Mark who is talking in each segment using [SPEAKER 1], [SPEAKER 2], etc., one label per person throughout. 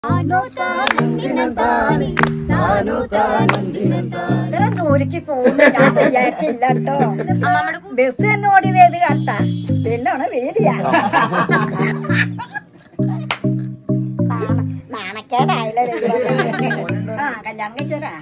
[SPEAKER 1] ഇത്ര ദൂരക്ക് പോകുന്നു ഞാൻ വിചാരിച്ചില്ല കേട്ടോ ബസ് തന്നെ ഓടി വേദി കണ്ട പിന്നാണ് വേദിയാ നാണക്കേടായില്ലേ ആ കല്യാണം കഴിച്ചോരാ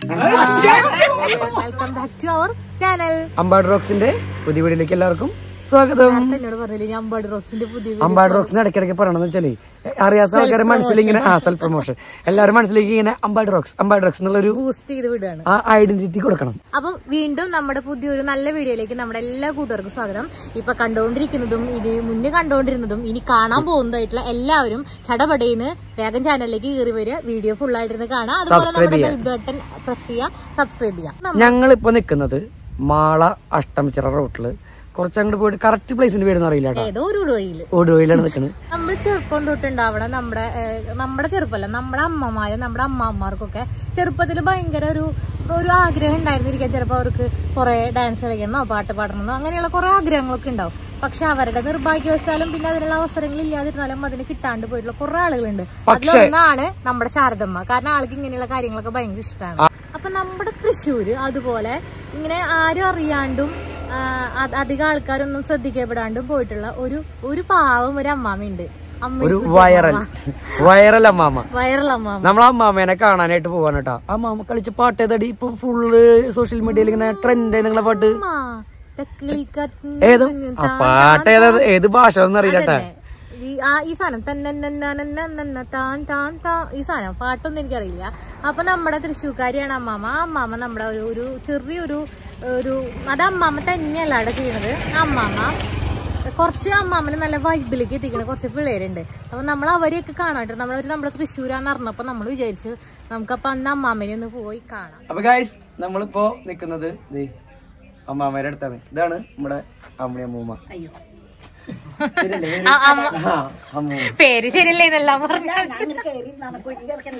[SPEAKER 2] welcome back to our channel
[SPEAKER 3] Ambad റോക്സിന്റെ പുതിയ വീഡിയോയിലേക്ക് എല്ലാവർക്കും സ്വാഗതം
[SPEAKER 2] എന്നോട് പറഞ്ഞില്ലേ ഞാൻ അമ്പാടി റോക്സിന്റെ പുതിയ
[SPEAKER 3] അമ്പാട് റോക്സിന് ഇടയ്ക്കിടയ്ക്ക് പറയണമെന്ന് വെച്ചാല് അറിയാത്ത ആൾക്കാരെ മനസ്സിൽ ഇങ്ങനെ ആ സെൽഫ് പ്രൊമോഷൻ എല്ലാവരും മനസ്സിലേക്ക് ഇങ്ങനെ അമ്പാട് റോക്സ് അമ്പാട് റോക്സ് എന്നുള്ളൊരു
[SPEAKER 2] ബൂസ്റ്റ് ചെയ്ത് വിടുകയാണ്
[SPEAKER 3] ആ ഐഡന്റിറ്റി കൊടുക്കണം
[SPEAKER 2] അപ്പം വീണ്ടും നമ്മുടെ പുതിയൊരു നല്ല വീഡിയോയിലേക്ക് നമ്മുടെ എല്ലാ കൂട്ടുകാർക്കും സ്വാഗതം ഇപ്പൊ കണ്ടുകൊണ്ടിരിക്കുന്നതും ഇത് മുന്നേ കണ്ടുകൊണ്ടിരുന്നതും ഇനി കാണാൻ പോകുന്നതായിട്ടുള്ള എല്ലാവരും ചടപടയിന്ന് വേഗം ചാനലിലേക്ക് കയറി വരിക വീഡിയോ ഫുൾ ആയിട്ടിരുന്ന് കാണാം അതുപോലെ നമ്മുടെ ബെൽ ബട്ടൺ പ്രസ് ചെയ്യുക സബ്സ്ക്രൈബ് ചെയ്യുക
[SPEAKER 3] ഞങ്ങൾ ഇപ്പൊ നിൽക്കുന്നത് മാള അഷ്ടമിച്ചിറ റോട്ടില് കുറച്ചങ്ങോട്ട് പോയിട്ട് കറക്റ്റ് പ്ലേസിന്റെ പേരൊന്നും അറിയില്ല കേട്ടോ
[SPEAKER 2] ഏതോ ഒരു വഴിയിൽ
[SPEAKER 3] ഓടുവയിലാണ് നിൽക്കുന്നത്
[SPEAKER 2] നമ്മൾ ചെറുപ്പം തൊട്ടുണ്ടാവണം നമ്മുടെ ഏഹ്, നമ്മുടെ ചെറുപ്പമല്ല നമ്മുടെ അമ്മമാര് നമ്മുടെ അമ്മമാർക്കൊക്കെ ചെറുപ്പത്തിൽ ഭയങ്കര ഒരു ഒരു ആഗ്രഹം ഉണ്ടായിരുന്നിരിക്കാം ചിലപ്പോൾ അവർക്ക് കുറെ ഡാൻസ് കളിക്കണമെന്നോ പാട്ട് പാടണമെന്നോ അങ്ങനെയുള്ള കുറെ ആഗ്രഹങ്ങളൊക്കെ ഉണ്ടാവും പക്ഷെ അവരുടെ നിർഭാഗ്യവശാലും പിന്നെ അതിനുള്ള അവസരങ്ങൾ ഇല്ലാതിരുന്നാലും അതിന് കിട്ടാണ്ട് പോയിട്ടുള്ള കുറെ ആളുകളുണ്ട് അതിലൊന്നാണ് നമ്മുടെ ശാരദമ്മ കാരണം ആൾക്ക് ഇങ്ങനെയുള്ള കാര്യങ്ങളൊക്കെ ഭയങ്കര ഇഷ്ടമാണ് അപ്പൊ നമ്മുടെ തൃശ്ശൂര് അതുപോലെ ഇങ്ങനെ ആരും അറിയാണ്ടും ആ, അ- അധികം ആൾക്കാരൊന്നും ശ്രദ്ധിക്കപ്പെടാണ്ടും പോയിട്ടുള്ള ഒരു ഒരു പാവം ഒരു അമ്മാമയുണ്ട് അമ്മ
[SPEAKER 3] ഒരു വൈറൽ വൈറൽ അമ്മാമ
[SPEAKER 2] വൈറൽ അമ്മാമ
[SPEAKER 3] നമ്മൾ അമ്മാമേനെ കാണാനായിട്ട് പോവാണ് കേട്ടോ അമ്മാമ കളിച്ച പാട്ട് ഏതടി ഇപ്പൊ ഫുള്ള് സോഷ്യൽ മീഡിയയിൽ ഇങ്ങനെ ട്രെൻഡ് നിങ്ങളെ പാട്ട്
[SPEAKER 2] അമ്മ, തെക്കിളിക്കത്ത്
[SPEAKER 3] ഏത് ആ പാട്ട് ഏതാ ഏത് ഭാഷ ഒന്നും അറിയില്ല കേട്ടാ
[SPEAKER 2] ഈ ആ ഈ സാധനം തന്നെ താൻ താൻ താ ഈ സാധനം പാട്ടൊന്നും എനിക്കറിയില്ല അപ്പൊ നമ്മുടെ തൃശ്ശൂക്കാരിയാണ് അമ്മാമ ആ അമ്മാമ നമ്മുടെ ഒരു ഒരു ചെറിയൊരു ഒരു അത് അമ്മാമ തന്നെയല്ല അവിടെ ചെയ്യണത് ആ അമ്മാമ കുറച്ച് അമ്മാമനെ നല്ല വൈബിലേക്ക് എത്തിക്കണ കുറച്ച് പിള്ളേരുണ്ട് അപ്പൊ നമ്മൾ അവരെയൊക്കെ കാണാണ്ട് നമ്മളൊരു നമ്മുടെ തൃശ്ശൂരാന്ന് അറിഞ്ഞപ്പോ നമ്മൾ വിചാരിച്ചു നമുക്കപ്പൊ അന്ന് അമ്മാമനെ ഒന്ന് പോയി കാണാം
[SPEAKER 3] അപ്പൊ ഗായ്സ് നമ്മളിപ്പോ നിക്കുന്നത് ദേ അമ്മാമേരെ അടുത്താണ് ഇതാണ് നമ്മുടെ അമ്മണി അമ്മൂമ്മ ശരിയല്ലേ?
[SPEAKER 2] ആ, അമ്മ-
[SPEAKER 3] ആ, അമ്മൂമ്മ
[SPEAKER 2] പേര് ശരിയല്ലേ ഇതെല്ലാം പറഞ്ഞു
[SPEAKER 1] ഞാൻ കയറി കുഞ്ഞി കിടക്കണ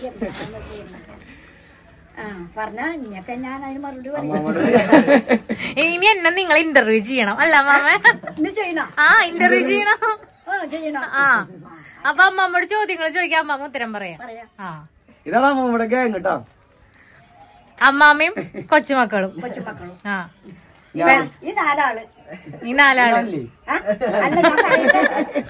[SPEAKER 1] ആ പറഞ്ഞ ഇനിയൊക്കെ ഞാൻ അതിന് മറുപടി പറയും
[SPEAKER 3] അമ്മാമ്മയുടെ
[SPEAKER 2] ഇനി എന്നെ നിങ്ങൾ ഇന്റർവ്യൂ ചെയ്യണം അല്ല മാമ
[SPEAKER 1] ഇന്ന് ചെയ്യണോ
[SPEAKER 2] ആ ഇന്റർവ്യൂ ചെയ്യണം
[SPEAKER 1] ആ ചെയ്യണോ
[SPEAKER 2] ആ അപ്പൊ അമ്മമ്മോട് ചോദ്യങ്ങൾ ചോദിക്കാൻ അമ്മമ്മ ഉത്തരം പറയാം
[SPEAKER 1] പറയാ
[SPEAKER 2] ആ
[SPEAKER 3] ഇതാണ് അമ്മൂമ്മയുടെ ഗ്യാങ് കേട്ടോ
[SPEAKER 2] അമ്മാമ്മയും കൊച്ചുമക്കളും
[SPEAKER 1] കൊച്ചുമക്കളും
[SPEAKER 2] ആ
[SPEAKER 1] ഈ നാലാള്
[SPEAKER 2] ഈ നാലാള്
[SPEAKER 3] അല്ലേ?
[SPEAKER 1] ആ? അല്ല ഞാൻ പറയട്ടെ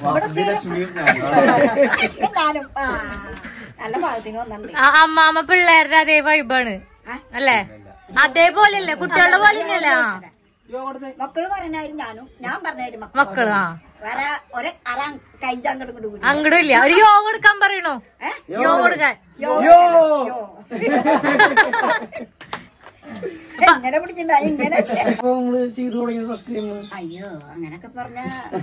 [SPEAKER 1] ഞാനും ആ നല്ല ഭാഗത്തിന് വന്നിട്ടുണ്ട്
[SPEAKER 2] ആ അമ്മാമ്മ പിള്ളേരുടെ അതേ വൈബാണ് അല്ലേ അതേപോലെയല്ലേ കുട്ടികളുടെ പോലെ തന്നെയല്ലേ ആ
[SPEAKER 1] മക്കള് പറഞ്ഞാലും ഞാനും ഞാൻ പറഞ്ഞാലും
[SPEAKER 2] മക്കള് ആ
[SPEAKER 1] വേറെ ഒരു അര കൈജാങ്കട് കൊണ്ട് കൂടി
[SPEAKER 2] അങ്ങടും ഇല്ല ഒരു യോഗ എടുക്കാൻ പറയണോ
[SPEAKER 1] ഏ?
[SPEAKER 2] യോഗ എടുക്കാൻ
[SPEAKER 3] യോ
[SPEAKER 1] എങ്ങനെ പിടിച്ചിട്ടുണ്ടായി ഇങ്ങനെ
[SPEAKER 3] അപ്പൊ നമ്മള് ചെയ്തു തുടങ്ങിയത് ഫസ്റ്റ് ടൈം
[SPEAKER 1] അയ്യോ അങ്ങനൊക്കെ പറഞ്ഞ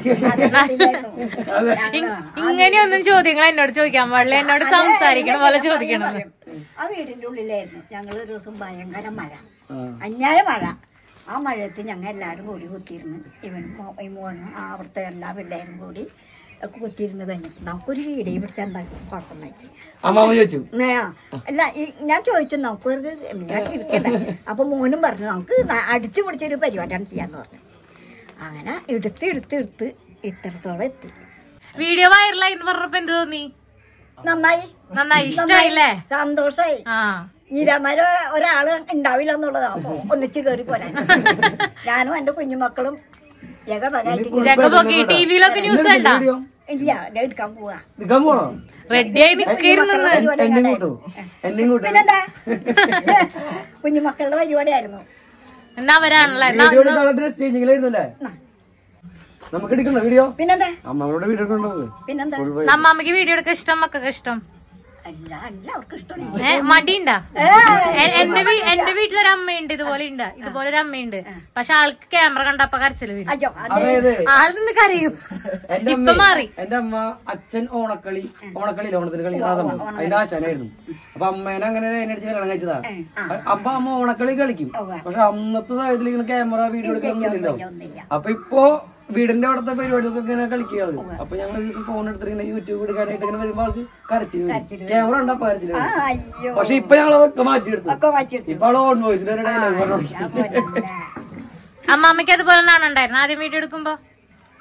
[SPEAKER 2] ഇങ്ങനെയൊന്നും ചോദ്യങ്ങൾ എന്നോട് ചോദിക്കാൻ പാടില്ല എന്നോട് സംസാരിക്കണ പോലെ ചോദിക്കണം
[SPEAKER 1] ആ വീടിന്റെ ഉള്ളിലായിരുന്നു ഞങ്ങൾ ഒരു ദിവസം ഭയങ്കര മഴ അന്യായ മഴ ആ മഴയത്ത് ഞങ്ങൾ എല്ലാവരും കൂടി കുത്തിയിരുന്ന് ഇവനും മോ- ഈ മോനും ആ അവിടുത്തെ എല്ലാ പിള്ളേരും കൂടി ഒക്കെ കുത്തിയിരുന്ന് കഴിഞ്ഞിട്ട് നമുക്കൊരു വീഡിയോ പിടിച്ചാൽ എന്താ കുഴപ്പമായിട്ട്
[SPEAKER 3] അമ്മാമ്മ ചോദിച്ചു
[SPEAKER 1] ആ, അല്ല ഈ ഞാൻ ചോദിച്ചു നമുക്കൊരു ഞാൻ ഇരിക്കട്ടെ അപ്പൊ മോനും പറഞ്ഞു നമുക്ക് ന- അടിച്ചു പിടിച്ചൊരു പരിപാടിയാണ് ചെയ്യാന്ന് പറഞ്ഞു അങ്ങനെ എടുത്ത് എടുത്ത് എടുത്ത് ഇത്രത്തോളം എത്തി
[SPEAKER 2] വീഡിയോ വൈറലായി എന്ന് പറഞ്ഞപ്പോ എന്ത് തോന്നി
[SPEAKER 1] നന്നായി
[SPEAKER 2] നന്നായി ഇഷ്ടായില്ലേ
[SPEAKER 1] സന്തോഷായി
[SPEAKER 2] ആ
[SPEAKER 1] നീരാമാര് ഒരാള് ഉണ്ടാവില്ല എന്നുള്ളതാ അപ്പൊ ഒന്നിച്ച് കയറി പോരാൻ ഞാനും എന്റെ കുഞ്ഞുമക്കളും ജഗപകായിട്ട്
[SPEAKER 2] ജഗബോക്കി ടിവിയിലൊക്കെ ന്യൂസ് കണ്ടാ
[SPEAKER 1] ഇല്ല ഞാൻ എടുക്കാൻ പോവാ
[SPEAKER 3] നിക്കാൻ പോണോ
[SPEAKER 2] റെഡിയായി നിക്കായിരുന്നു
[SPEAKER 3] എന്നെ കൂട്ടോ എന്നെ കൂട്ടോ
[SPEAKER 1] പിന്നെന്താ കുഞ്ഞുമക്കളുടെ പരിപാടിയായിരുന്നു
[SPEAKER 2] എന്നാ അവരാണല്ലേ എന്നാ
[SPEAKER 3] വീഡിയോ എടുക്കാനുള്ള ഡ്രസ് ചേഞ്ചിങ്ങിലായിരുന്നു അല്ലേ നമുക്ക് എടുക്കണോ വീഡിയോ
[SPEAKER 1] പിന്നെന്താ
[SPEAKER 3] അമ്മമ്മയുടെ വീഡിയോ എടുക്കണ്ടോ
[SPEAKER 1] പിന്നെന്താ
[SPEAKER 2] നമ്മമ്മക്ക് വീഡിയോ എടുക്കാൻ ഇഷ്ടം മക്കൾക്ക് ഇഷ്ടം
[SPEAKER 1] അല്ല എല്ലാവർക്കും ഇഷ്ടമാണ്
[SPEAKER 2] ഏ മടിയുണ്ടാ എ- എന്റെ വീ- എന്റെ വീട്ടിലൊരു അമ്മയുണ്ട് ഇതുപോലെ ഉണ്ട് ഇതുപോലെ ഒരു അമ്മയുണ്ട് പക്ഷെ ആൾക്ക് ക്യാമറ കണ്ടപ്പോ കരച്ചില് വരും
[SPEAKER 1] അയ്യോ അത്
[SPEAKER 3] അതായത്
[SPEAKER 2] ആൾ നിന്ന് കരയും
[SPEAKER 3] എന്റെ
[SPEAKER 2] ഇപ്പൊ
[SPEAKER 3] അമ്മ
[SPEAKER 2] മാറി
[SPEAKER 3] എന്റെ അമ്മ അച്ഛൻ ഓണക്കളി ഓണക്കളി ഓണത്തിന് കളി ആ സംഭവം അതിന്റെ ആശാനായിരുന്നു അപ്പൊ അമ്മേനെ അങ്ങനെ അതിനടിച്ച് കല്യാണം കഴിച്ചതാ അപ്പൊ അമ്മ ഓണക്കളി കളിക്കും പക്ഷെ അന്നത്തെ സാഹചര്യത്തിൽ ഇങ്ങനെ ക്യാമറ വീഡിയോ എടുക്കാനൊന്നുമില്ലല്ലോ
[SPEAKER 1] ഒന്നുമില്ല
[SPEAKER 3] അപ്പൊ ഇപ്പൊ വീടിന്റെ അവിടുത്തെ പരിപാടികൾക്ക് ഇങ്ങനെ കളിക്കുകയാണ് അപ്പൊ ഞങ്ങൾ ഒരു ദിവസം ഫോൺ എടുത്തിട്ട് ഇങ്ങനെ യൂട്യൂബ് എടുക്കാനായിട്ട് ഇങ്ങനെ വരുമ്പോ ആൾക്ക് കരച്ചിൽ ക്യാമറ ഉണ്ടപ്പോ കരച്ചിൽ
[SPEAKER 1] ആ, അയ്യോ
[SPEAKER 3] പക്ഷെ ഇപ്പൊ ഞങ്ങൾ അതൊക്കെ മാറ്റിയെടുത്തു
[SPEAKER 1] ഒക്കെ മാറ്റിയെടുത്തു
[SPEAKER 3] ഇപ്പൊ ആള് ഓൺ വോയിസിൽ ഡയലോഗ് പറഞ്ഞു
[SPEAKER 1] ഞാൻ പോയിട്ടില്ല.
[SPEAKER 2] അമ്മാമ്മക്ക് അതുപോലെ നാണുണ്ടായിരുന്നു ആദ്യം വീഡിയോ എടുക്കുമ്പോ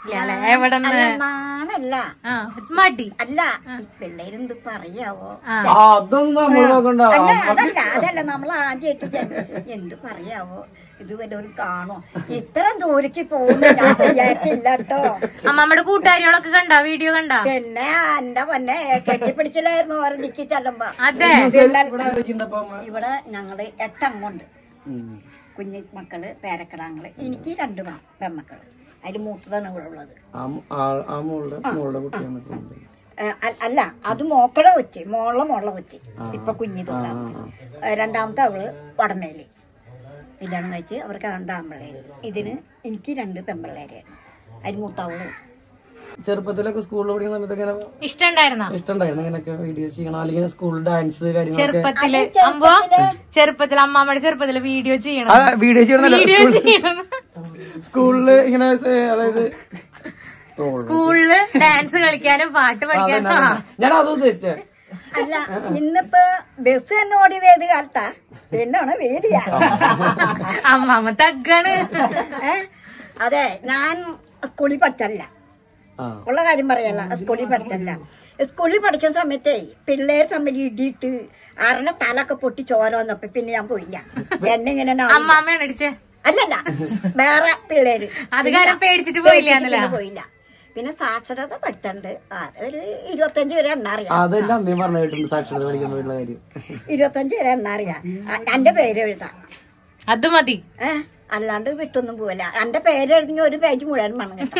[SPEAKER 2] ഇല്ല അല്ലെ എവിടെ
[SPEAKER 1] അല്ല നാണല്ല
[SPEAKER 2] ആ ഒരു മടി
[SPEAKER 1] അല്ല ഈ പിള്ളേരെന്ത് പറയാവോ
[SPEAKER 2] ആ
[SPEAKER 3] ആ, അതൊന്നും നമ്മൾ നോക്കണ്ട
[SPEAKER 1] അല്ല അതല്ല അതല്ല നമ്മൾ ആദ്യമായിട്ട് എന്ത് പറയാവോ ഇത് വല്ലവരും കാണോ ഇത്ര ദൂരക്ക് പോകുന്ന ഞാൻ വിചാരിച്ചില്ല കേട്ടോ
[SPEAKER 2] അമ്മമ്മയുടെ കൂട്ടുകാരികളൊക്കെ കണ്ട വീഡിയോ കണ്ട
[SPEAKER 1] പിന്നെ എന്റെ പൊന്നെ കെട്ടിപ്പിടിച്ചില്ലായിരുന്നു ഓരോ ദിക്കി ചെല്ലുമ്പോ
[SPEAKER 2] അതെ
[SPEAKER 1] പിന്നെ
[SPEAKER 3] ഇവിടെ ആരൊക്കെയുണ്ടപ്പോ അമ്മ?
[SPEAKER 1] ഇവിടെ ഞങ്ങള് എട്ടങ്ങുണ്ട്
[SPEAKER 3] ഉം.
[SPEAKER 1] കുഞ്ഞു മക്കള് പേരക്കിടാങ്ങള് എനിക്ക് രണ്ട് മ- പെൺമക്കള് അതിൽ മൂത്തതാണ് ഇവിടെ ഉള്ളത്
[SPEAKER 3] ആ മ- ആ- ആ മോളുടെ മോളുടെ കുട്ടിയാണ് ഇപ്പൊ ഉണ്ട്.
[SPEAKER 1] ഏ, അ- അല്ല അത് മോക്കടെ കൊച്ചി മോളെ മോളെ കൊച്ചി ഇപ്പൊ കുഞ്ഞിതുള്ള രണ്ടാമത്തെ അവള് വടമേല് കല്യാണം കഴിച്ച് അവർക്ക് രണ്ടാമ്പിള്ളേര് ഇതിന് എനിക്ക് രണ്ട് പെൺപിള്ളേരാണ് അതിന് മൂത്തവള്
[SPEAKER 3] ചെറുപ്പത്തിലൊക്കെ സ്കൂളിൽ പഠിക്കുന്ന സമയത്ത് ഇങ്ങനെ
[SPEAKER 2] ഇഷ്ടണ്ടായിരുന്ന
[SPEAKER 3] ഇഷ്ടണ്ടായിരുന്നു ഇങ്ങനെയൊക്കെ വീഡിയോസ് ചെയ്യണം അല്ലെങ്കിൽ സ്കൂൾ ഡാൻസ് കാര്യങ്ങളൊക്കെ
[SPEAKER 2] ചെറുപ്പത്തില് അമ്പോ ചെറുപ്പത്തില് അമ്മാമ്മയുടെ ചെറുപ്പത്തില് വീഡിയോ ചെയ്യണം
[SPEAKER 3] വീഡിയോ ചെയ്യണമെന്നല്ല
[SPEAKER 2] വീഡിയോ ചെയ്യണം
[SPEAKER 3] സ്കൂളില് ഇങ്ങനെ സ- അതായത്
[SPEAKER 2] സ്കൂളില് ഡാൻസ് കളിക്കാനും പാട്ട് പഠിക്കാനും ആ.
[SPEAKER 3] ഞാൻ അതും ഉദ്ദേശിച്ചേ
[SPEAKER 1] അല്ല ഇന്നിപ്പോ ബസ് തന്നെ ഓടിയത് ഏത് കാലത്താ പിന്നാണ് വീടിയ
[SPEAKER 2] അമ്മാമ്മ തഗ്ഗാണ്
[SPEAKER 1] അതെ ഞാൻ സ്കൂളിൽ പഠിച്ചല്ല
[SPEAKER 3] ആ
[SPEAKER 1] ഉള്ള കാര്യം പറയല്ല സ്കൂളിൽ പഠിച്ചല്ല സ്കൂളിൽ പഠിക്കുന്ന സമയത്തേ പിള്ളേർ തമ്മിൽ ഇടിയിട്ട് ആരുടെ തലൊക്കെ പൊട്ടി ചോര വന്നപ്പോ പിന്നെ ഞാൻ പോയില്ല എന്നെ ഇങ്ങനെ നാ-
[SPEAKER 2] അമ്മാമ്മയാണ് അടിച്ചേ
[SPEAKER 1] അല്ലല്ല വേറെ പിള്ളേര്
[SPEAKER 2] അത് കാരണം പേടിച്ചിട്ട് പോയില്ല എന്നല്ല
[SPEAKER 1] പിന്നെ പോയില്ല പിന്നെ സാക്ഷരത പഠിത്തണ്ട് അതൊരു ഇരുപത്തഞ്ച് വരെ എണ്ണ അറിയാം
[SPEAKER 3] അതെന്റെ അമ്മയും പറഞ്ഞു കേട്ടിട്ടുണ്ട് സാക്ഷരത പഠിക്കുമ്പോഴുള്ള കാര്യം
[SPEAKER 1] ഇരുപത്തഞ്ച് വരെ എണ്ണ അറിയാം അ- എന്റെ പേര് എഴുതാം
[SPEAKER 2] അത് മതി
[SPEAKER 1] ഏ അല്ലാണ്ട് വിട്ടൊന്നും പോവില്ല എന്റെ പേര് എഴുതി ഒരു പേജ് മുഴുവൻ വേണം കേട്ടോ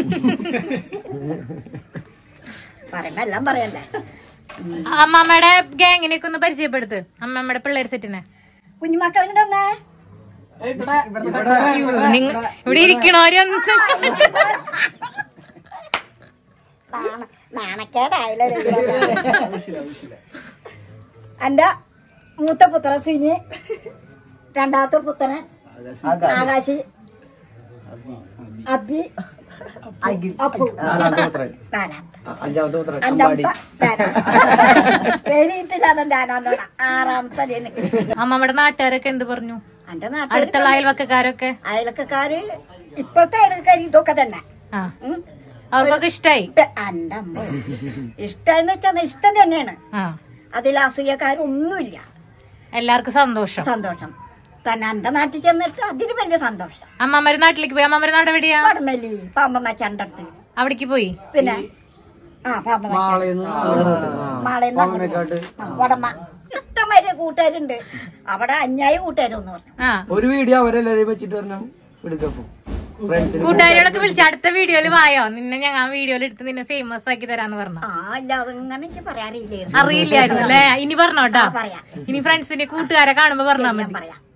[SPEAKER 1] പറയുമ്പോ എല്ലാം പറയണ്ടേ
[SPEAKER 2] അമ്മാമ്മയുടെ ഗാങ്ങിനെയൊക്കെ ഒന്ന് പരിചയപ്പെടുത്ത് അമ്മാമ്മയുടെ പിള്ളേർ സെറ്റിനെ
[SPEAKER 1] കുഞ്ഞുമക്കൾ ഇങ്ങോട്ട് വന്നേ
[SPEAKER 2] നിങ്ങ ഇവിടെ ഇരിക്കണോരൊന്നും
[SPEAKER 1] നാണ- നാണക്കേടായില്ലേ എന്റെ മൂത്ത പുത്ര സിനി രണ്ടാമത്തെ പുത്രന് ആകാശി അബി അപ്പു
[SPEAKER 3] നാലാമത്തെ പുത്രൻ
[SPEAKER 1] നാലാമത്തെ
[SPEAKER 3] ആ, അഞ്ചാമത്തെ പുത്രൻ അമ്പാടി
[SPEAKER 1] അഞ്ചാമത്തെ എഴുതിയിട്ടില്ല അതെന്റെ ആനാന്നോട ആറാമത്തെ ഇതിന്.
[SPEAKER 2] അമ്മാമ്മയുടെ നാട്ടുകാരൊക്കെ എന്ത് പറഞ്ഞു
[SPEAKER 1] എന്റെ നാട്ടിൽ
[SPEAKER 2] അടുത്തുള്ള അയൽവക്കക്കാരൊക്കെ
[SPEAKER 1] അയലക്കാര് ഇപ്പോഴത്തെ അയലക്കാര് ഇതൊക്കെ തന്നെ
[SPEAKER 2] ആ
[SPEAKER 1] ഉം.
[SPEAKER 2] അവർക്കൊക്കെ ഇഷ്ടായി
[SPEAKER 1] ഇപ്പ- എന്റെ അമ്മ ഇഷ്ടം വെച്ചാൽ ഇഷ്ടം തന്നെയാണ്
[SPEAKER 2] ആ
[SPEAKER 1] അതിൽ അസൂയക്കാരൊന്നുമില്ല
[SPEAKER 2] എല്ലാവർക്കും സന്തോഷം
[SPEAKER 1] സന്തോഷം തന്നെ എന്റെ നാട്ടിൽ ചെന്നിട്ട് അതിന് വലിയ സന്തോഷം
[SPEAKER 2] അമ്മാമ്മയുടെ നാട്ടിലേക്ക് പോയി അമ്മാമ്മയുടെ നാട് എവിടെയാ
[SPEAKER 1] വടമല്ലി പാമ്പമ്മ ചണ്ടടുത്ത്
[SPEAKER 2] അവിടേക്ക് പോയി
[SPEAKER 1] പിന്നെ ആ പാമ്പമ്മ
[SPEAKER 3] മാളേന്ന്
[SPEAKER 1] മാളേന്ന്
[SPEAKER 3] പാമ്പമേക്കാട്ട്
[SPEAKER 1] ആ, വടമ ഇഷ്ടംവരെ കൂട്ടുകാരുണ്ട് അവിടെ അന്യായ കൂട്ടുകാരെന്ന് പറഞ്ഞു
[SPEAKER 2] ആ
[SPEAKER 3] ഒരു വീഡിയോ അവരെല്ലാരെയും വെച്ചിട്ട് പറഞ്ഞു എടുക്കപ്പോ ഫ്രണ്ട്സിന്
[SPEAKER 2] കൂട്ടുകാരികളൊക്കെ വിളിച്ച അടുത്ത വീഡിയോയിൽ വായോ നിന്നെ ഞങ്ങൾ ആ വീഡിയോയിൽ എടുത്ത് നിന്നെ ഫേമസ് ആക്കി തരാന്ന് പറഞ്ഞു
[SPEAKER 1] ആ അല്ല അതങ്ങനെ എനിക്ക് പറയാറില്ലായിരുന്നു
[SPEAKER 2] അറിയില്ലായിരുന്നു അല്ലേ ഇനി പറഞ്ഞോട്ടാ
[SPEAKER 1] പറയാം
[SPEAKER 2] ഇനി ഫ്രണ്ട്സിന്റെ കൂട്ടുകാരെ കാണുമ്പോ പറഞ്ഞാ
[SPEAKER 1] ഞാൻ
[SPEAKER 2] മതി
[SPEAKER 1] പറയാം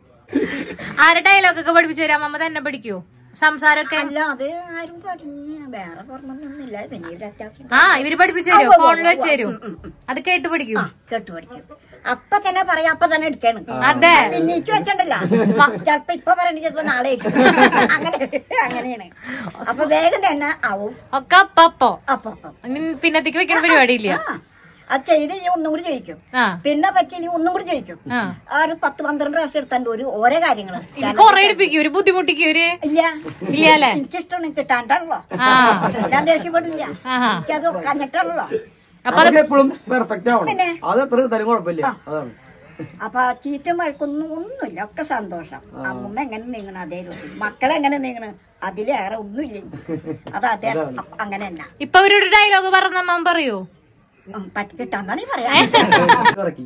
[SPEAKER 2] ആരെ ഡയലോഗ് ഒക്കെ പഠിപ്പിച്ചു തരാം അമ്മ തന്നെ പഠിക്കോ സംസാരമൊക്കെ
[SPEAKER 1] അല്ല അത് ആരും പറഞ്ഞ് വേറെ പറഞ്ഞൊന്നുമില്ല പിന്നെ ഇവിടെ അത്യാവശ്യം
[SPEAKER 2] ആ ഇവര് പഠിപ്പിച്ചു തരുമോ ഫോണിൽ വെച്ച് തരും അത് കേട്ട് പഠിക്കും
[SPEAKER 1] കേട്ടു പഠിക്കും അപ്പൊ തന്നെ പറയാം അപ്പൊ തന്നെ എടുക്കാണ്
[SPEAKER 2] അതെ
[SPEAKER 1] പിന്നെ എനിക്ക് വെച്ചിട്ടല്ല ചെലപ്പോ ഇപ്പൊ പറയണ ചിലപ്പോ നാളെ ആയിരിക്കും. അങ്ങനെ അങ്ങനെയാണ് അപ്പൊ വേഗം തന്നെ ആവും
[SPEAKER 2] ഒക്കെ അപ്പൊ അപ്പൊ
[SPEAKER 1] അപ്പൊ അപ്പം
[SPEAKER 2] ഇനി പിന്നത്തേക്ക് വെക്കണ പരിപാടിയില്ല
[SPEAKER 1] ആ അത് ചെയ്ത് ഇനി ഒന്നും കൂടി ജയിക്കും
[SPEAKER 2] ആ
[SPEAKER 1] പിന്നെ പറ്റി ഇനി ഒന്നും കൂടി ജയിക്കും
[SPEAKER 2] ആ
[SPEAKER 1] ആ ഒരു പത്ത് പന്ത്രണ്ട് പ്രാവശ്യം എടുത്താണ്ട് ഒരു ഓരോ കാര്യങ്ങള്
[SPEAKER 2] ഇത് കൊറേ എടുപ്പിക്കും ഒരു ബുദ്ധിമുട്ടിക്കും ഒരു
[SPEAKER 1] ഇല്ല
[SPEAKER 2] ഇല്ല അല്ലേ
[SPEAKER 1] എനിക്കിഷ്ടമാണ് കിട്ടാണ്ടാണല്ലോ
[SPEAKER 2] ആ
[SPEAKER 1] ഞാൻ ദേഷ്യപ്പെടില്ല
[SPEAKER 2] ആഹാ
[SPEAKER 1] എനിക്കത് കഞ്ഞിട്ടാണല്ലോ
[SPEAKER 2] അപ്പൊ
[SPEAKER 3] അതൊക്കെ എപ്പോഴും പെർഫെക്റ്റ് ആവണം അത് എത്ര എടുത്താലും കുഴപ്പമില്ല അതാണ്
[SPEAKER 1] അപ്പൊ ചീറ്റും വഴക്കൊന്നും ഒന്നുമില്ല ഒക്കെ സന്തോഷം അമ്മമ്മ എങ്ങനെ നീങ്ങണം അതേ രൂപം മക്കളെങ്ങനെ നീങ്ങണം അതിലേറെ ഒന്നുമില്ല എനിക്ക്. അത് അതേ അപ്പ- അങ്ങനെ തന്നെ
[SPEAKER 2] ഇപ്പൊ അവരോട് ഡയലോഗ് പറഞ്ഞ അമ്മ പറയൂ
[SPEAKER 1] ഉം, പറ്റി കിട്ടാന്നാണ് പറയാ
[SPEAKER 3] ഇറക്കി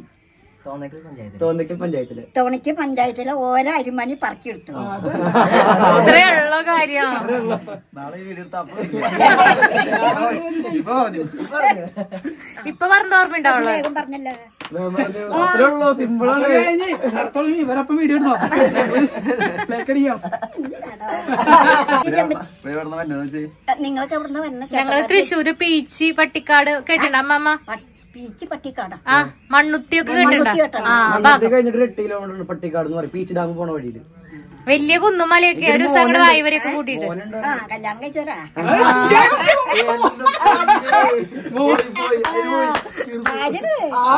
[SPEAKER 3] തോന്നിക്കൽ പഞ്ചായത്തില്
[SPEAKER 1] തോണിക്ക് പഞ്ചായത്തിലെ ഓരോ അരിമണി പറക്കിയെടുത്തു
[SPEAKER 2] ഇത്രയുള്ള കാര്യം ഇപ്പൊ പറഞ്ഞ ഓർമ്മ ഉണ്ടാവുള്ളൂ
[SPEAKER 1] വേഗം പറഞ്ഞല്ലോ
[SPEAKER 3] അത്രേ ഉള്ളൂ സിമ്പിളാണ്
[SPEAKER 4] ഇവരപ്പം വീഡിയോ ഇടണോ ലൈക്കടിക്കാം
[SPEAKER 1] നിങ്ങൾക്ക് എവിടുന്ന് വന്ന
[SPEAKER 2] ഞങ്ങള് തൃശ്ശൂര് പീച്ചി പട്ടിക്കാട് കേട്ടിട്ടുണ്ട് അമ്മമ്മ
[SPEAKER 1] പീച്ച് പട്ടിക്കാടാ
[SPEAKER 2] ആ മണ്ണുത്തിയൊക്കെ കേട്ടിട്ടുണ്ടോ
[SPEAKER 1] കേട്ടോ
[SPEAKER 2] ആ
[SPEAKER 3] മണ്ണുത്തി കഴിഞ്ഞിട്ട് ഒരു എട്ട് കിലോമീറ്റർ ഉണ്ട് പട്ടിക്കാട് എന്ന് പറയും പീച്ച് ഡാം പോണ വഴിയില്
[SPEAKER 2] വലിയ കുന്നുമലയൊക്കെ ഒരു ദിവസം അങ്ങോട്ട് വായുവരെയൊക്കെ കൂട്ടിയിട്ട്
[SPEAKER 3] മോനുണ്ട്
[SPEAKER 1] ആ കല്യാണം കഴിച്ചോരാ ആര്?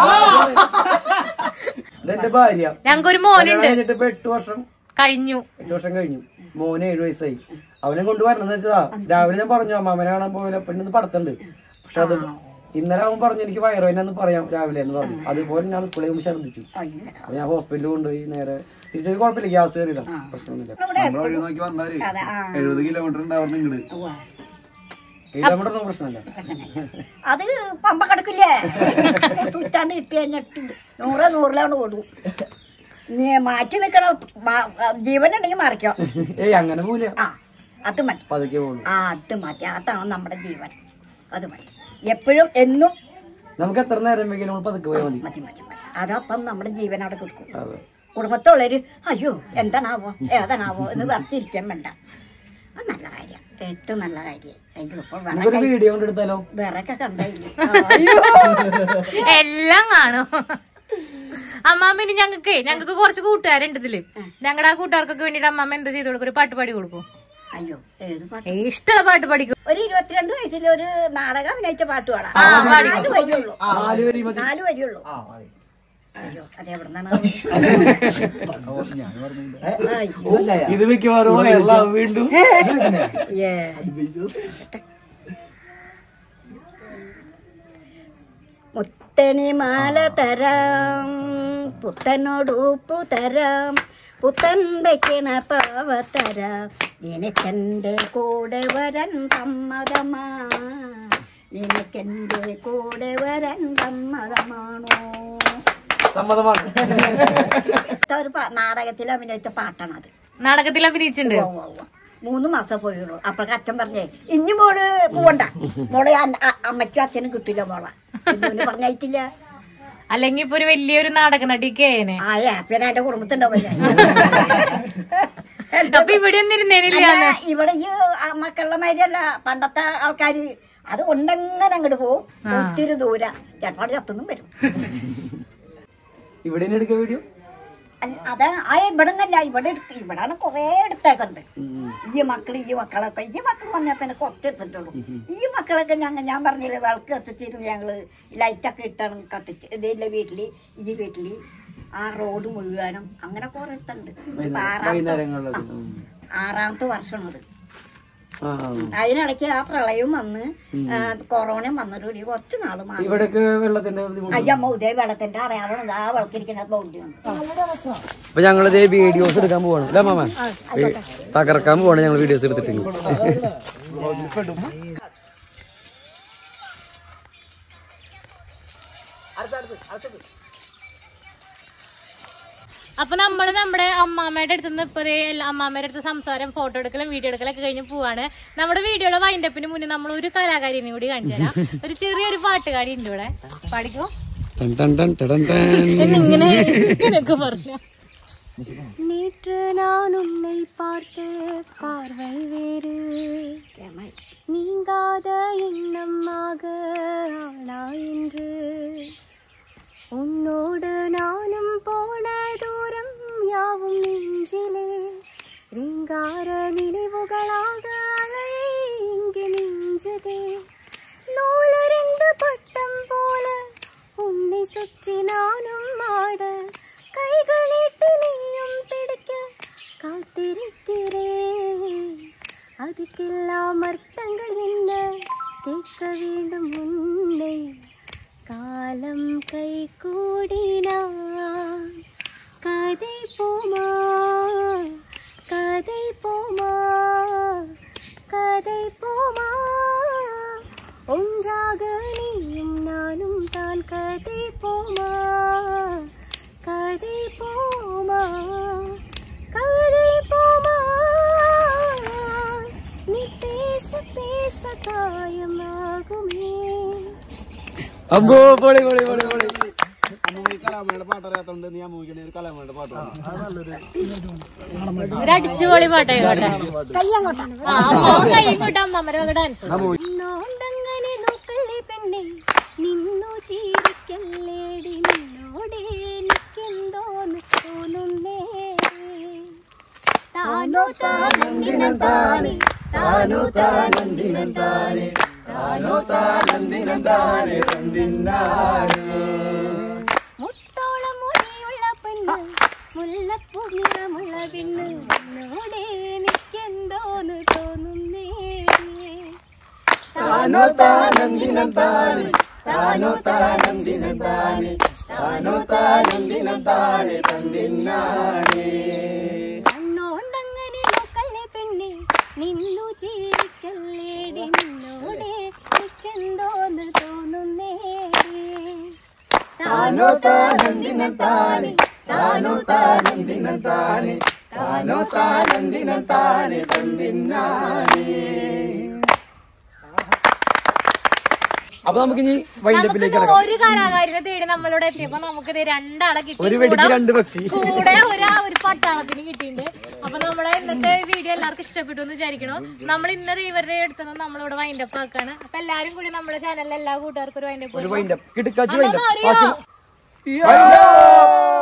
[SPEAKER 3] ഇതെന്റെ ഭാര്യ
[SPEAKER 2] ഞങ്ങൾക്കൊരു
[SPEAKER 3] കല്യാണം
[SPEAKER 2] മോനുണ്ട്
[SPEAKER 3] കഴിഞ്ഞിട്ട് ഇപ്പൊ എട്ട് വർഷം
[SPEAKER 2] കഴിഞ്ഞു
[SPEAKER 3] എട്ട് വർഷം കഴിഞ്ഞു മോന് ഏഴു വയസ്സായി അവനെ കൊണ്ടുവരണം വെച്ചതാ രാവിലെ ഞാൻ പറഞ്ഞു അമ്മാമനെ കാണാൻ പോയില്ല പെണ്ണിന്ന് പടത്തുണ്ട് പക്ഷെ അത് ഇന്നലെ അവൻ പറഞ്ഞു എനിക്ക് വയറുവേനെന്ന് പറയാം രാവിലെ എന്ന് പറഞ്ഞു അതുപോലെ ഞാൻ സ്കൂളിൽ പോകുമ്പോൾ ഛർദ്ദിച്ചു
[SPEAKER 1] അയ്യോ.
[SPEAKER 3] അപ്പൊ ഞാൻ ഹോസ്പിറ്റലിൽ കൊണ്ടുപോയി നേരെ തിരിച്ചത് കുഴപ്പമില്ല ഗ്യാസ് കയറിയില്ല പ്രശ്നമൊന്നുമില്ല
[SPEAKER 1] ഇവിടെ
[SPEAKER 5] നമ്മളെ വഴി നോക്കി വന്നാല്
[SPEAKER 1] അതെ ആ
[SPEAKER 5] എഴുപത് കിലോമീറ്റർ ഉണ്ടാവുന്ന ഇങ്ങട്
[SPEAKER 1] ഉവ്വ.
[SPEAKER 3] കിലോമീറ്റർ ഒന്നും പ്രശ്നമില്ല
[SPEAKER 1] അത് പമ്പ കിടക്കില്ലേ തുറ്റാണ്ട് ഇട്ട് കഴിഞ്ഞിട്ട് നൂറ് നൂറിലാണ് ഓടും നീ മാറ്റി നിൽക്കണ ജീവനുണ്ടെങ്കിൽ മറിക്കോ
[SPEAKER 3] ഏയ് അങ്ങനെ പോവില്ല
[SPEAKER 1] ആ അത് മതി
[SPEAKER 3] പതുക്കെ പോകുള്ളൂ
[SPEAKER 1] ആ അത് മതി അതാണ് നമ്മുടെ ജീവൻ അത് മതി എപ്പോഴും എന്നും
[SPEAKER 3] നമുക്ക് എത്ര നേരം വെങ്കിലും നമ്മൾ പതുക്കെ പോയാൽ മതി
[SPEAKER 1] മതി മതി മതി അതപ്പം നമ്മുടെ ജീവൻ അവിടെ കൊടുക്കും
[SPEAKER 3] അതെ
[SPEAKER 1] കുടുംബത്തുള്ളവര് അയ്യോ എന്താണാവോ ഏതാണാവോ എന്ന് വർത്തിരിക്കാൻ വേണ്ട അത് നല്ല കാര്യം ഏറ്റവും നല്ല കാര്യം അയ്യോ ഇപ്പൊ
[SPEAKER 3] നമുക്കൊരു വീഡിയോ കൊണ്ട് എടുത്താലോ
[SPEAKER 1] വിറക്കെ കണ്ടായില്ലേ
[SPEAKER 2] എല്ലാം കാണും അമ്മാമ്മ ഇനി ഞങ്ങൾക്ക് ഞങ്ങൾക്ക് കുറച്ച് കൂട്ടുകാരുണ്ട് ഇതില് ഞങ്ങളുടെ ആ കൂട്ടുകാർക്കൊക്കെ വേണ്ടിട്ട് അമ്മാമ്മ എന്താ ചെയ്തു കൊടുക്കും ഒരു പാട്ട് പാടി കൊടുക്കും
[SPEAKER 1] അയ്യോ ഏത് പാട്ട്
[SPEAKER 2] ഏ, ഇഷ്ടമുള്ള പാട്ട് പഠിക്കും
[SPEAKER 1] ഒരു ഇരുപത്തിരണ്ട് വയസ്സിൽ ഒരു നാടകം അഭിനയിച്ച പാട്ട് പാടാം
[SPEAKER 2] ആ, പാടി.
[SPEAKER 1] നാല് വരിയുള്ളൂ
[SPEAKER 3] നാല് വരി മതി
[SPEAKER 1] നാല് വരിയുള്ളൂ അയ്യോ അത് എവിടുന്നാണ്
[SPEAKER 3] ഇത് മിക്കവാറും വയറിലാവും വീണ്ടും
[SPEAKER 1] മുത്തണി മാല തരാം പുത്തനോട് ഉപ്പു തരാം പുത്തൻ വയ്ക്കണ പാവ തരാം നിനക്കെൻ്റെ കൂടെ വരാൻ സമ്മതമാ നിനക്കെൻ്റെ കൂടെ വരാൻ സമ്മതമാണോ
[SPEAKER 3] സമ്മതമാണ്
[SPEAKER 1] ഇത്ത ഒരു പാ- നാടകത്തിൽ അഭിനയിച്ച പാട്ടാണത്
[SPEAKER 2] നാടകത്തിൽ അഭിനയിച്ചിട്ടുണ്ട്
[SPEAKER 1] ഉവ്വ് ഉവ്വ്. മൂന്ന് മാസം പോയുള്ളൂ അപ്പോഴൊക്കെ അച്ഛൻ പറഞ്ഞേ ഇനി മോള് പോവണ്ട മോളെ അൻ- അ- അമ്മയ്ക്കും അച്ഛനും കിട്ടില്ല മോളെ ഇതുപോലെ പറഞ്ഞിട്ടില്ല
[SPEAKER 2] അല്ലെങ്കിൽ ഇപ്പൊ ഒരു വലിയൊരു നാടക നടിക്കേനെ
[SPEAKER 1] ആയ പിന്നെ എന്റെ കുടുംബത്തുണ്ടാവില്ല
[SPEAKER 2] അപ്പൊ ഇവിടെ ഒന്നും ഇരുന്നേനില്ല
[SPEAKER 1] അല്ല, ഇവിടെ ഈ ആ മക്കളുടെ മാതിരിയല്ല പണ്ടത്തെ ആൾക്കാര് അത് കൊണ്ടങ്ങനെ അങ്ങോട്ട് പോവും ഒത്തിരി ദൂര ചിലപ്പോൾ ചത്തൊന്നും വരും
[SPEAKER 3] ഇവിടെ ഇനി എടുക്ക വീഡിയോ
[SPEAKER 1] അല്ല, അത് ആ ഇവിടെ നിന്നല്ല ഇവിടെ എടുക്ക- ഇവിടാണ് കൊറേ എടുത്തേക്കുന്നത് ഈ മക്കൾ ഈ മക്കളൊക്കെ ഈ മക്കൾ വന്നപ്പോ എന്നെ കുറച്ച് എടുത്തിട്ടുള്ളൂ ഈ മക്കളൊക്കെ ഞങ്ങൾ ഞാൻ പറഞ്ഞില്ലേ വിളക്ക് കത്തിച്ചിരുന്നു ഞങ്ങള് ലൈറ്റൊക്കെ ഇട്ടാണ് കത്തിച്ച് ഇതില്ല വീട്ടില് ഈ വീട്ടില് ആ റോഡ് മുഴുവനും അങ്ങനെ കുറെ എടുത്തുണ്ട് ഇപ്പൊ ആറാമത്തെ
[SPEAKER 3] വൈകുന്നേരങ്ങളിലൊക്കെ ഉം.
[SPEAKER 1] ആറാമത്തെ വർഷമാണ് അത്
[SPEAKER 3] ആ ആ.
[SPEAKER 1] അതിനിടയ്ക്ക് ആ പ്രളയം വന്ന് ആ, കൊറോണയും വന്നതോടി കുറച്ച് നാള് മാറി
[SPEAKER 3] ഇവിടൊക്കെ വെള്ളത്തിന്റെ ബുദ്ധിമുട്ട്
[SPEAKER 1] അയ്യമ്മ ഉദയ വെള്ളത്തിന്റെ അടയാളം ആ വിളക്കിരിക്കുന്ന ബൗണ്ടി വന്നു
[SPEAKER 3] അപ്പൊ ഞങ്ങളിത് വീഡിയോസ് എടുക്കാൻ പോവാണ് അല്ലേ മാമ തകർക്കാൻ പോവാണ് ഞങ്ങൾ വീഡിയോസ് എടുത്തിട്ട്
[SPEAKER 2] അപ്പൊ നമ്മള് നമ്മുടെ അമ്മാമ്മയുടെ അടുത്ത് നിന്ന് ഇപ്പൊ ദേ എല്ലാ അമ്മാമ്മയുടെ അടുത്ത് സംസാരം ഫോട്ടോ എടുക്കലും വീഡിയോ എടുക്കലൊക്കെ കഴിഞ്ഞ് പോവാണ് നമ്മുടെ വീഡിയോയുടെ വൈൻഡപ്പിന് മുന്നേ നമ്മൾ ഒരു കലാകാരിനെ കൂടി കാണിച്ചു തരാം ഒരു ചെറിയൊരു പാട്ടുകാരി ഉണ്ട് ഇവിടെ പാടിക്കോ ഇങ്ങനെ ഇങ്ങനെയൊക്കെ പറഞ്ഞ நேற்று நான் உன்னை பார்த்த பார்வை வேறு நீங்காத எண்ணமாக ஆனா என்று உன்னோடு நானும் போன தூரம் யாவும் நெஞ்சிலே ரீங்கார நினைவுகளாக அலை இங்கு நெஞ்சதே நூலறிந்து பட்டம் போல உன்னை சுற்றி நானும் ஆட கைகள் நீட்டி நீயும் பிடிக்க காத்திருக்கிறேன் அதுக்கெல்லாம் அர்த்தங்கள் என்ன கேட்க வேண்டும் உன்னை காலம் கை கூடினான் கதை போமா கதை போமா கதை போமா ஒன்றாக நீயும் நானும் தான் கதை போமா கதை போமா கதை போமா நீ பேச பேச காயமாகுமே
[SPEAKER 3] അമ്പോ പൊളി പൊളി പൊളി പൊളി
[SPEAKER 5] കലാമയുടെ പാട്ടറിയാത്തോണ്ട് നീ അമ്മൂക്കണ ഒരു കലാമയുടെ പാട്ട്
[SPEAKER 2] ഒരു അടിച്ചുപൊളി പാട്ടായിക്കോട്ടെ ആ, അമ്മാവൻ കൈ ഇങ്ങോട്ട് അമ്മമ്മയുടെ വക ഡാൻസ് നോണ്ടങ്ങനെ നോക്കല്ലേ പെണ്ണെ നിന്നു ജീവിക്കല്ലേടി നിന്നോടെ എനിക്കെന്തോന്ന് തോന്നുന്നേ താനോ താനന്ദിനം താനെ താനോ താനന്ദിനം താനെ മുത്തോളം മുടിയുള്ള പെണ്ണ് മുല്ലപ്പൂ നിറമുള്ള പെണ്ണ് എന്നോടെ എനിക്കെന്തോന്ന് തോന്നുന്നു
[SPEAKER 3] താനോ താനന്ദിനം താനെ താനോ താനന്ദിനം താനെ താനോ താനന്ദിനം താനെ തന്നിന്നാനേ
[SPEAKER 6] കണ്ണോണ്ടങ്ങനെ നോക്കല്ലേ പെണ്ണെ നിന്നു ജീവിക്കല്ലേടി നിന്നോടെ എനിക്കെന്തോന്ന് തോന്നുന്നേ
[SPEAKER 3] താനോ താനന്ദിനം താനെ താനോ താനന്ദിനം താനെ താനോ താനന്ദിനം താനെ തന്നിന്നാനേ അപ്പൊ നമുക്കിനി വൈൻഡപ്പിലേക്ക്
[SPEAKER 2] നമുക്ക്
[SPEAKER 3] കിടക്കാം
[SPEAKER 2] ഒരു കലാകാരനെ തേടി നമ്മളിവിടെ എത്തിയപ്പോ നമുക്കിത് രണ്ടാളെ കിട്ടി
[SPEAKER 3] ഒരു വെടിക്ക്
[SPEAKER 2] കൂടെ-
[SPEAKER 3] രണ്ട് പക്ഷി
[SPEAKER 2] കൂടെ ഒരു ഒരു പട്ടാളത്തിന് കിട്ടിയിട്ടുണ്ട് അപ്പൊ നമ്മുടെ ഇന്നത്തെ വീഡിയോ എല്ലാവർക്കും ഇഷ്ടപ്പെട്ടു എന്ന് വിചാരിക്കണോ നമ്മൾ ഇന്ന് ഇവരുടെ അടുത്തത് നമ്മളിവിടെ വൈൻഡപ്പ് ആക്കാണ് അപ്പൊ എല്ലാരും കൂടി നമ്മുടെ ചാനലിലെ എല്ലാ കൂട്ടുകാർക്കും ഒരു വൈൻഡപ്പ്
[SPEAKER 3] ഒരു വൈൻഡപ്പ് കിടക്കാച്ചി വൈൻഡപ്പ്
[SPEAKER 2] അറിയോ
[SPEAKER 3] വൈൻഡപ്പ്